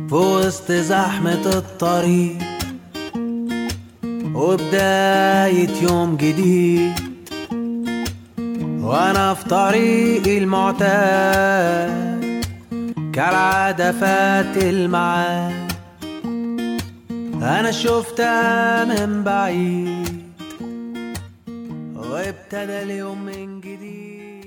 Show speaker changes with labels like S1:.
S1: في وسط زحمة الطريق وبداية يوم جديد وأنا في طريقي المعتاد كالعادة فات الميعاد أنا شفتها من بعيد وابتدى اليوم من جديد